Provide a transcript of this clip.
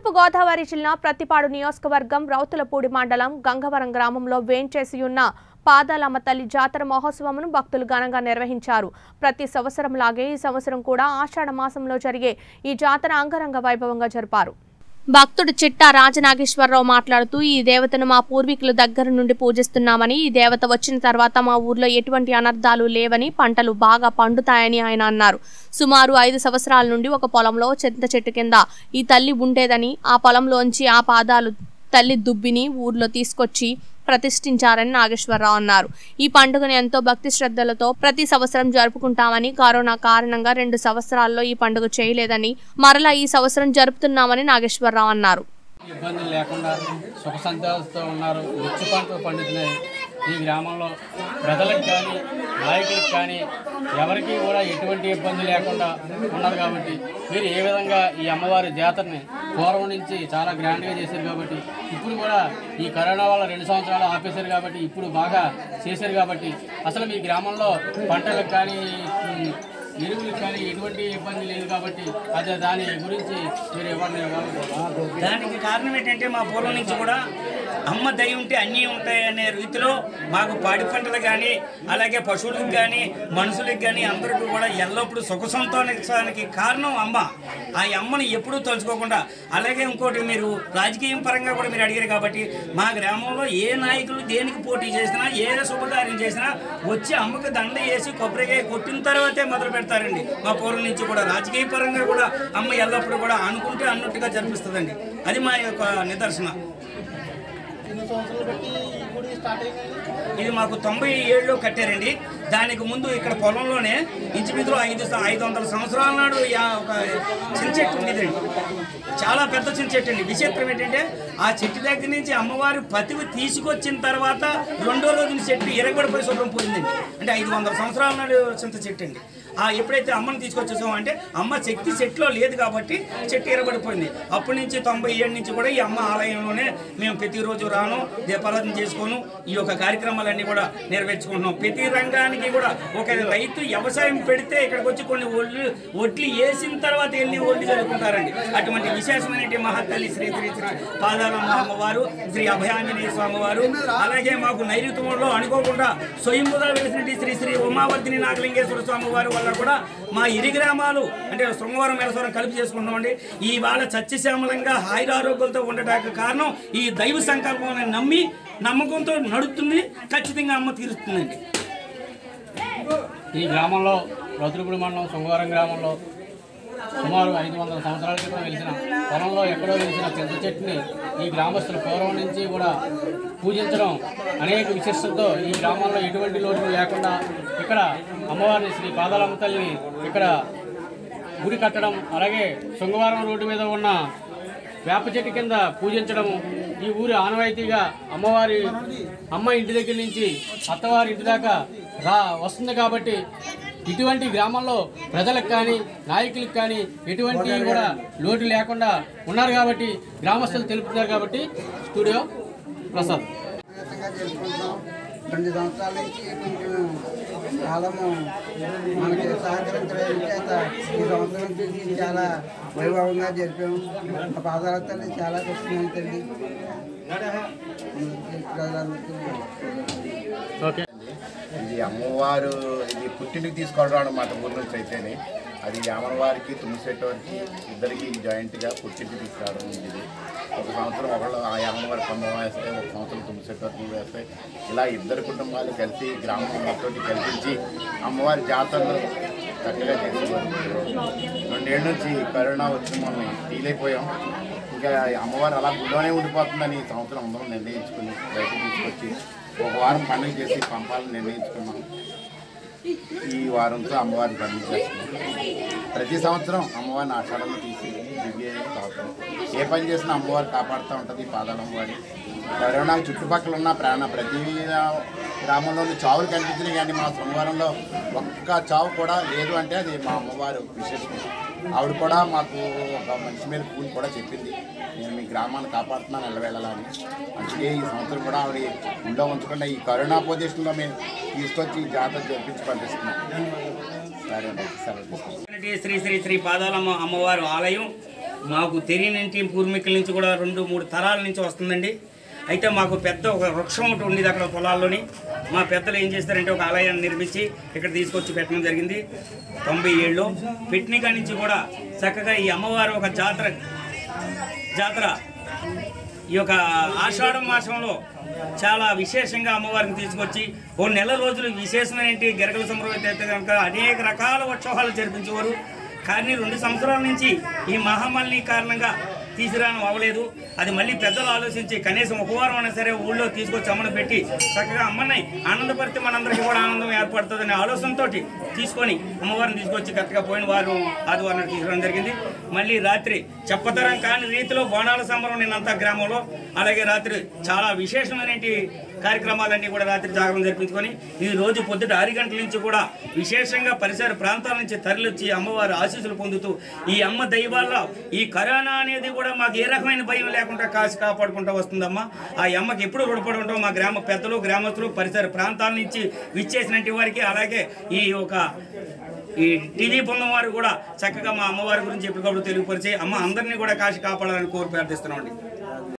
తూర్పుగోదావరి జిల్లా ప్రతిపాడు నియోజకవర్గం రౌతులపూడి మండలం గంగవరం గ్రామంలో వేంచేసి ఉన్న పాదాలమ్మ తల్లి జాతర మహోత్సవమును భక్తులు ఘనంగా నిర్వహించారు ప్రతి సంవత్సరంలాగే ఈ సంవత్సరం కూడా ఆషాఢ మాసంలో జరిగే ఈ జాతర అంగరంగ వైభవంగా జరిపారు భక్తుడు చిట్టా రాజనాగేశ్వరరావు మాట్లాడుతూ ఈ దేవతను మా పూర్వీకుల దగ్గర నుండి పూజిస్తున్నామని ఈ దేవత వచ్చిన తర్వాత మా ఊర్లో ఎటువంటి అనర్థాలు లేవని పంటలు బాగా పండుతాయని ఆయన అన్నారు సుమారు ఐదు సంవత్సరాల నుండి ఒక పొలంలో చింత చెట్టు కింద ఈ తల్లి ఉండేదని ఆ పొలంలోంచి ఆ పాదాలు తల్లి దుబ్బిని ఊర్లో తీసుకొచ్చి ప్రతిష్ఠించారని నాగేశ్వరరావు అన్నారు ఈ పండుగను ఎంతో భక్తి శ్రద్ధలతో ప్రతి సంవత్సరం జరుపుకుంటామని కరోనా కారణంగా రెండు సంవత్సరాల్లో ఈ పండుగ చేయలేదని మరలా ఈ సంవత్సరం జరుపుతున్నామని నాగేశ్వరరావు అన్నారు ఇబ్బందులు లేకుండా సుఖ సంతోషంతో ఉన్నారు మిర్చి పంటలు పండుతున్నాయి ఈ గ్రామంలో ప్రజలకు కానీ నాయకులకు కానీ ఎవరికి కూడా ఎటువంటి ఇబ్బంది లేకుండా ఉన్నారు కాబట్టి మీరు ఏ విధంగా ఈ అమ్మవారి జాతరని పూర్వం నుంచి చాలా గ్రాండ్గా చేశారు కాబట్టి ఇప్పుడు కూడా ఈ కరోనా వల్ల రెండు సంవత్సరాలు ఆపేశారు కాబట్టి ఇప్పుడు బాగా చేశారు కాబట్టి అసలు మీ గ్రామంలో పంటలకు కానీ ఉమ్, ఎరువులకు కానీ ఎటువంటి ఇబ్బంది లేదు కాబట్టి అదే దాని గురించి మీరు ఎవరిని దానికి కారణం ఏంటంటే మా పూర్వం నుంచి కూడా అమ్మ దయ ఉంటే అన్నీ ఉంటాయి అనే రీతిలో మాకు పాడి పంటలు కానీ అలాగే పశువులకు కానీ మనుషులకు కానీ అందరికీ కూడా ఎల్లప్పుడూ సుఖ సంతోషానికి కారణం అమ్మ ఆ అమ్మని ఎప్పుడూ తలుచుకోకుండా అలాగే ఇంకోటి మీరు రాజకీయం పరంగా కూడా మీరు అడిగారు కాబట్టి మా గ్రామంలో ఏ నాయకులు దేనికి పోటీ చేసినా ఏ శుభకార్యం చేసినా వచ్చి అమ్మకి దండ వేసి కొబ్బరికాయ కొట్టిన తర్వాతే మొదలు పెడతారండి మా పూర్వం నుంచి కూడా రాజకీయ పరంగా కూడా అమ్మ ఎల్లప్పుడూ కూడా అనుకుంటే అన్నట్టుగా జరిపిస్తుందండి అది మా యొక్క నిదర్శన ఇది మాకు తొంభై ఏళ్ళు కట్టారండి దానికి ముందు ఇక్కడ పొలంలోనే ఇంచుమించులో ఐదు స- ఐదు వందల సంవత్సరాల నాడు యా- ఒక చిన్న చెట్టు ఉండేదండి చాలా పెద్ద చిన్న చెట్టు అండి విచిత్రం ఏంటంటే ఆ చెట్టు దగ్గర నుంచి అమ్మవారి పతివి తీసుకొచ్చిన తర్వాత రెండో రోజున చెట్టు ఎరగబడిపోయి శుభ్రం పోయిందండి అంటే ఐదు వందల సంవత్సరాల నాడు చింత చెట్టు అండి ఆ ఎప్పుడైతే అమ్మని తీసుకొచ్చేసామో అంటే అమ్మ శక్తి చెట్టులో లేదు కాబట్టి చెట్టు ఎరబడిపోయింది అప్పటి నుంచి తొంభై ఏడు నుంచి కూడా ఈ అమ్మ ఆలయంలోనే మేము ప్రతిరోజు రాను దీపారాధన చేసుకోను ఈ యొక్క కార్యక్రమాలన్నీ కూడా నెరవేర్చుకుంటున్నాం ప్రతి రంగానికి కూడా ఒక రైతు వ్యవసాయం పెడితే ఇక్కడికి వచ్చి కొన్ని ఒళ్ళు ఒడ్లు వేసిన తర్వాత వెళ్ళి ఒళ్ళు చదువుకుంటారండి అటువంటి విశేషమైన మహత్తల్లి శ్రీ శ్రీ శ్రీ పాదాలమ్మ అమ్మవారు శ్రీ అభయాంజనేయ స్వామి వారు అలాగే మాకు నైరుత్యంలో అనుకోకుండా స్వయంభుగా వెలిసినటువంటి శ్రీ శ్రీ ఉమావర్తిని నాగలింగేశ్వర స్వామి వారి వల్ల కూడా మా ఇరి గ్రామాలు అంటే శృంగవరం మెలసవరం కలిపి చేసుకుంటామండి ఈ వాళ్ళ సత్యశ్యామలంగా హాయిరారోగ్యాలతో ఉండడానికి కారణం ఈ దైవ సంకల్పం నమ్మి నమ్మకంతో నడుస్తుంది ఖచ్చితంగా అమ్మ తీరుస్తుందండి ఈ గ్రామంలో రతులపూడి మండలం సోమవారం గ్రామంలో సుమారు ఐదు వందల సంవత్సరాల క్రితం వెలిసిన పొలంలో ఎక్కడో వెలిసిన చింత చెట్టుని ఈ గ్రామస్తులు పూర్వం నుంచి కూడా పూజించడం అనేక విశిష్టతతో ఈ గ్రామంలో ఎటువంటి లోటు లేకుండా ఇక్కడ అమ్మవారిని శ్రీ పాదాలమ్మ తల్లిని ఇక్కడ గుడి కట్టడం అలాగే శృంగవరం రోడ్డు మీద ఉన్న వేప చెట్టు కింద పూజించడం ఈ ఊరి ఆనవాయితీగా అమ్మవారి అమ్మ ఇంటి దగ్గర నుంచి అత్తవారి ఇంటి దాకా రా వస్తుంది కాబట్టి ఇటువంటి గ్రామంలో ప్రజలకు కానీ నాయకులకు కానీ ఎటువంటి కూడా లోటు లేకుండా ఉన్నారు కాబట్టి గ్రామస్తులు తెలుపుతున్నారు కాబట్టి స్టూడియో ప్రసాద్ వినూత్నంగా చేసుకుంటున్నాం రెండు సంవత్సరాల నుంచి కొంచెం కాలము మనకి సహకరించడం చేత ఈ సంవత్సరం నుంచి చాలా వైభవంగా జరిపాము ఆ పాదాలతో చాలా కృష్ణంతండి ఓకే ఇది అమ్మవారు ఇది పుట్టినకి తీసుకోవడం అనమాట ఊరి నుంచి అయితేనే అది అమ్మవారికి తుమ్మిశెట్టి వారికి ఇద్దరికి జాయింట్గా పుట్టింటికి తీసుకురావడం ఇది ఒక సంవత్సరం ఒకళ్ళు ఆ అమ్మవారి కొమ్మ వేస్తే ఒక సంవత్సరం తుమ్మిశెట్టి వారికి వేస్తే ఇలా ఇద్దరు కుటుంబాలు కలిసి గ్రామం మొత్తం కల్పించి అమ్మవారి జాతరను చక్కగా చేసేవారు రెండేళ్ళ నుంచి కరోనా వచ్చి మనం ఫీల్ అయిపోయాం ఇంకా అమ్మవారు అలా గుడిలోనే ఉండిపోతుందని ఈ సంవత్సరం అందరం నిర్ణయించుకుని బయటకు తీసుకొచ్చి ఒక వారం పండుగ చేసి పంపాలని నిర్ణయించుకున్నాం ఈ వారంతో అమ్మవారిని పండించేస్తున్నాం ప్రతి సంవత్సరం అమ్మవారిని ఆషాఢంలో తీసి దివ్య తాగుతాం ఏ పని చేసినా అమ్మవారు కాపాడుతూ ఉంటుంది ఈ పాదాల అమ్మవారి కరోనా చుట్టుపక్కల ఉన్న ప్రాణ ప్రతి గ్రామంలోని చావులు కనిపించినాయి కానీ మా సోమవారంలో ఒక్క చావు కూడా లేదు అంటే అది మా అమ్మవారు విశేషం ఆవిడ కూడా మాకు ఒక మనిషి మీద కూలి కూడా చెప్పింది నేను మీ గ్రామాన్ని కాపాడుతున్నాను ఎల్లవేళలా అని అందుకే ఈ సంవత్సరం కూడా ఆవిడ ఊళ్ళో ఉంచకుండా ఈ కరోనా పొజిషన్లో మేము తీసుకొచ్చి ఈ జాతర జరిపించి పంపిస్తున్నాం సరే అండి సెలవు తీసుకుంటాం. శ్రీ శ్రీ శ్రీ పాదాలమ్మ అమ్మవారు ఆలయం మాకు తెలియనింటి పూర్వీకుల నుంచి కూడా రెండు మూడు తరాల నుంచి వస్తుందండి అయితే మాకు పెద్ద ఒక వృక్షం ఒకటి ఉండేది అక్కడ పొలాల్లోని మా పెద్దలు ఏం చేస్తారంటే ఒక ఆలయాన్ని నిర్మించి ఇక్కడ తీసుకొచ్చి పెట్టడం జరిగింది తొంభై ఏళ్ళు పెట్టిన కాడి నుంచి కూడా చక్కగా ఈ అమ్మవారు ఒక జాతర జాతర ఈ యొక్క ఆషాఢ మాసంలో చాలా విశేషంగా అమ్మవారిని తీసుకొచ్చి ఓ నెల రోజులు విశేషమైన గిరగల సంప్రదాయం అయితే కనుక అనేక రకాల ఉత్సవాలు జరిపించేవారు కానీ రెండు సంవత్సరాల నుంచి ఈ మహామల్లి కారణంగా తీసుకురావడం అవ్వలేదు అది మళ్ళీ పెద్దలు ఆలోచించి కనీసం ఒక వారం అయినా సరే ఊళ్ళో తీసుకొచ్చి అమ్మను పెట్టి చక్కగా అమ్మని ఆనందపడితే మనందరికీ కూడా ఆనందం ఏర్పడుతుందనే ఆలోచనతో తీసుకొని అమ్మవారిని తీసుకొచ్చి కరెక్ట్గా పోయిన వారు ఆదివారం నాడు తీసుకురావడం జరిగింది మళ్ళీ రాత్రి చెప్పతరం కాని రీతిలో బోనాల సంబరం నిన్నంతా గ్రామంలో అలాగే రాత్రి చాలా విశేషమైన కార్యక్రమాలన్నీ కూడా రాత్రి జాగరణ జరిపించుకొని ఈ రోజు పొద్దుట ఆరు గంటల నుంచి కూడా విశేషంగా పరిసర ప్రాంతాల నుంచి తరలిచ్చి అమ్మవారి ఆశీస్సులు పొందుతూ ఈ అమ్మ దైవాల ఈ కరోనా అనేది కూడా మాకు ఏ రకమైన భయం లేకుండా కాసి కాపాడుకుంటూ వస్తుందమ్మా ఆ అమ్మకి ఎప్పుడు రుణపడి ఉంటాం మా గ్రామ పెద్దలు గ్రామస్తులు పరిసర ప్రాంతాల నుంచి విచ్చేసినటువంటి వారికి అలాగే ఈ ఒక ఈ టీవీ బృందం వారు కూడా చక్కగా మా అమ్మవారి గురించి ఎప్పటికప్పుడు తెలియపరిచి అమ్మ అందరినీ కూడా కాశీ కాపాడాలని కోరి ప్రార్థిస్తున్నామండి